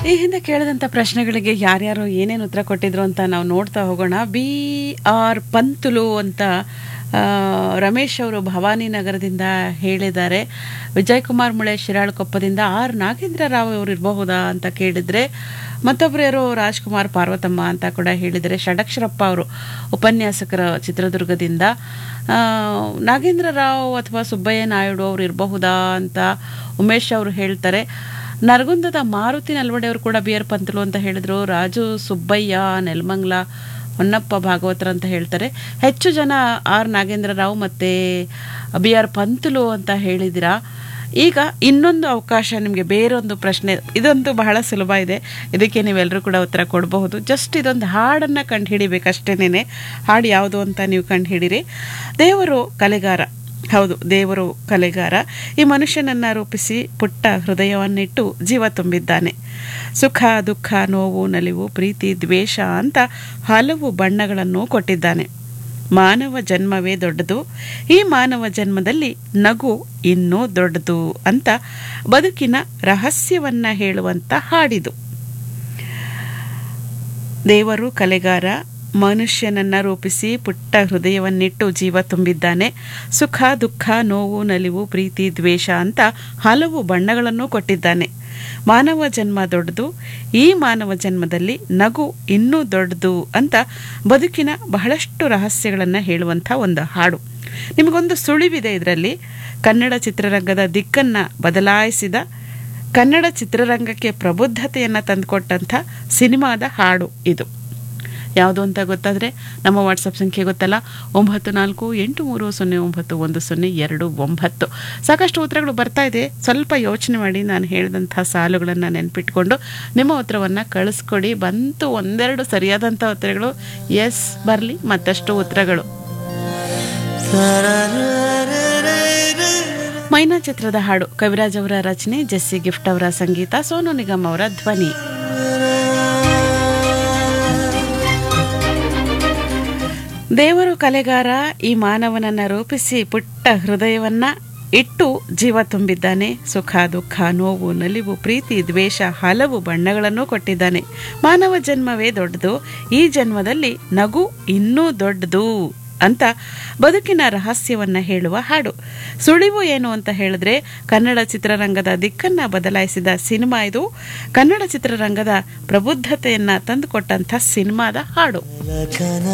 ಈ ಹಿಂದೆ ಕೇಳಿದಂಥ ಪ್ರಶ್ನೆಗಳಿಗೆ ಯಾರ್ಯಾರು ಏನೇನು ಉತ್ತರ ಕೊಟ್ಟಿದ್ರು ಅಂತ ನಾವು ನೋಡ್ತಾ ಹೋಗೋಣ ಬಿ ಆರ್ ಪಂತುಲು ಅಂತ ಆ, ರಮೇಶ್ ಅವರು ಭವಾನಿ ನಗರದಿಂದ ಹೇಳಿದ್ದಾರೆ ವಿಜಯ್ ಕುಮಾರ್ ಮುಳೆ ಶಿರಾಳಕೊಪ್ಪದಿಂದ ಆರ್ ನಾಗೇಂದ್ರ ರಾವ್ ಅವರು ಇರಬಹುದಾ ಅಂತ ಕೇಳಿದ್ರೆ ಮತ್ತೊಬ್ರು ಯಾರೋ ರಾಜ್ಕುಮಾರ್ ಪಾರ್ವತಮ್ಮ ಅಂತ ಕೂಡ ಹೇಳಿದರೆ ಷಡಕ್ಷರಪ್ಪ ಅವರು ಉಪನ್ಯಾಸಕರ ಚಿತ್ರದುರ್ಗದಿಂದ ಆ, ನಾಗೇಂದ್ರ ರಾವ್ ಅಥವಾ ಸುಬ್ಬಯ್ಯ ನಾಯ್ಡು ಅವರು ಇರಬಹುದಾ ಅಂತ ಉಮೇಶ್ ಅವರು ಹೇಳ್ತಾರೆ ನರಗುಂದದ ಮಾರುತಿ ನಲ್ವಡೆ ಅವರು ಕೂಡ ಬಿ ಆರ್ ಪಂತಲು ಅಂತ ಹೇಳಿದ್ರು ರಾಜು ಸುಬ್ಬಯ್ಯ ನೆಲಮಂಗ್ಲ ಹೊನ್ನಪ್ಪ ಭಾಗವತರ ಅಂತ ಹೇಳ್ತಾರೆ ಹೆಚ್ಚು ಜನ ಆರ್ ನಾಗೇಂದ್ರ ರಾವ್ ಮತ್ತು ಬಿ ಆರ್ ಪಂತಲು ಅಂತ ಹೇಳಿದಿರಾ ಈಗ ಇನ್ನೊಂದು ಅವಕಾಶ ನಿಮಗೆ ಬೇರೊಂದು ಪ್ರಶ್ನೆ ಇದಂತೂ ಬಹಳ ಸುಲಭ ಇದೆ ಇದಕ್ಕೆ ನೀವೆಲ್ಲರೂ ಕೂಡ ಉತ್ತರ ಕೊಡಬಹುದು ಜಸ್ಟ್ ಇದೊಂದು ಹಾಡನ್ನು ಕಂಡುಹಿಡಿಬೇಕಷ್ಟೇನೆ ಹಾಡು ಯಾವುದು ಅಂತ ನೀವು ಕಂಡುಹಿಡಿರಿ ದೇವರು ಕಲೆಗಾರ ಹೌದು ದೇವರು ಕಲೆಗಾರ ಈ ಮನುಷ್ಯನನ್ನ ರೂಪಿಸಿ ಪುಟ್ಟ ಹೃದಯವನ್ನಿಟ್ಟು ಜೀವ ತುಂಬಿದ್ದಾನೆ ಸುಖ ದುಃಖ ನೋವು ನಲಿವು ಪ್ರೀತಿ ದ್ವೇಷ ಅಂತ ಹಲವು ಬಣ್ಣಗಳನ್ನು ಕೊಟ್ಟಿದ್ದಾನೆ ಮಾನವ ಜನ್ಮವೇ ದೊಡ್ಡದು ಈ ಮಾನವ ಜನ್ಮದಲ್ಲಿ ನಗು ಇನ್ನೂ ದೊಡ್ಡದು ಅಂತ ಬದುಕಿನ ರಹಸ್ಯವನ್ನ ಹೇಳುವಂತ ಹಾಡಿದು ದೇವರು ಕಲೆಗಾರ ಮನುಷ್ಯನನ್ನ ರೂಪಿಸಿ ಪುಟ್ಟ ಹೃದಯವನ್ನಿಟ್ಟು ಜೀವ ತುಂಬಿದ್ದಾನೆ ಸುಖ ದುಃಖ ನೋವು ನಲಿವು ಪ್ರೀತಿ ದ್ವೇಷ ಅಂತ ಹಲವು ಬಣ್ಣಗಳನ್ನು ಕೊಟ್ಟಿದ್ದಾನೆ ಮಾನವ ಜನ್ಮ ದೊಡ್ಡದು ಈ ಮಾನವ ಜನ್ಮದಲ್ಲಿ ನಗು ಇನ್ನೂ ದೊಡ್ಡದು ಅಂತ ಬದುಕಿನ ಬಹಳಷ್ಟು ರಹಸ್ಯಗಳನ್ನು ಹೇಳುವಂಥ ಒಂದು ಹಾಡು ನಿಮಗೊಂದು ಸುಳಿವಿದೆ ಇದರಲ್ಲಿ ಕನ್ನಡ ಚಿತ್ರರಂಗದ ದಿಕ್ಕನ್ನು ಬದಲಾಯಿಸಿದ ಕನ್ನಡ ಚಿತ್ರರಂಗಕ್ಕೆ ಪ್ರಬುದ್ಧತೆಯನ್ನು ತಂದುಕೊಟ್ಟಂಥ ಸಿನಿಮಾದ ಹಾಡು ಇದು ಯಾವುದು ಅಂತ ಗೊತ್ತಾದರೆ ನಮ್ಮ ವಾಟ್ಸಪ್ ಸಂಖ್ಯೆ ಗೊತ್ತಲ್ಲ ಒಂಬತ್ತು ನಾಲ್ಕು ಎಂಟು ಮೂರು ಸೊನ್ನೆ ಒಂಬತ್ತು ಒಂದು ಸೊನ್ನೆ ಎರಡು ಒಂಬತ್ತು ಸಾಕಷ್ಟು ಉತ್ತರಗಳು ಬರ್ತಾ ಇದೆ ಸ್ವಲ್ಪ ಯೋಚನೆ ಮಾಡಿ ನಾನು ಹೇಳಿದಂಥ ಸಾಲುಗಳನ್ನು ನೆನ್ಪಿಟ್ಕೊಂಡು ನಿಮ್ಮ ಉತ್ತರವನ್ನು ಕಳಿಸ್ಕೊಡಿ ಬಂತು ಒಂದೆರಡು ಸರಿಯಾದಂಥ ಉತ್ತರಗಳು ಎಸ್ ಬರಲಿ ಮತ್ತಷ್ಟು ಉತ್ತರಗಳು ಮೈನಾ ಚಿತ್ರದ ಹಾಡು ಕವಿರಾಜ್ ಅವರ ರಚನೆ ಜೆಸ್ಸಿ ಗಿಫ್ಟ್ ಅವರ ಸಂಗೀತ ಸೋನು ನಿಗಮ್ ಅವರ ಧ್ವನಿ ದೇವರು ಕಲೆಗಾರ ಈ ಮಾನವನನ್ನ ರೂಪಿಸಿ ಪುಟ್ಟ ಹೃದಯವನ್ನ ಇಟ್ಟು ಜೀವ ತುಂಬಿದ್ದಾನೆ ಸುಖ ದುಃಖ ನೋವು ನಲಿವು ಪ್ರೀತಿ ದ್ವೇಷ ಹಲವು ಬಣ್ಣಗಳನ್ನು ಕೊಟ್ಟಿದ್ದಾನೆ ಮಾನವ ಜನ್ಮವೇ ದೊಡ್ಡದು ಈ ಜನ್ಮದಲ್ಲಿ ನಗು ಇನ್ನೂ ದೊಡ್ಡದು ಅಂತ ಬದುಕಿನ ರಹಸ್ಯವನ್ನ ಹೇಳುವ ಹಾಡು ಸುಳಿವು ಏನು ಅಂತ ಹೇಳಿದ್ರೆ ಕನ್ನಡ ಚಿತ್ರರಂಗದ ದಿಕ್ಕನ್ನ ಬದಲಾಯಿಸಿದ ಸಿನಿಮಾ ಇದು ಕನ್ನಡ ಚಿತ್ರರಂಗದ ಪ್ರಬುದ್ಧತೆಯನ್ನ ತಂದುಕೊಟ್ಟಂಥ ಸಿನಿಮಾದ ಹಾಡು ಲಖನ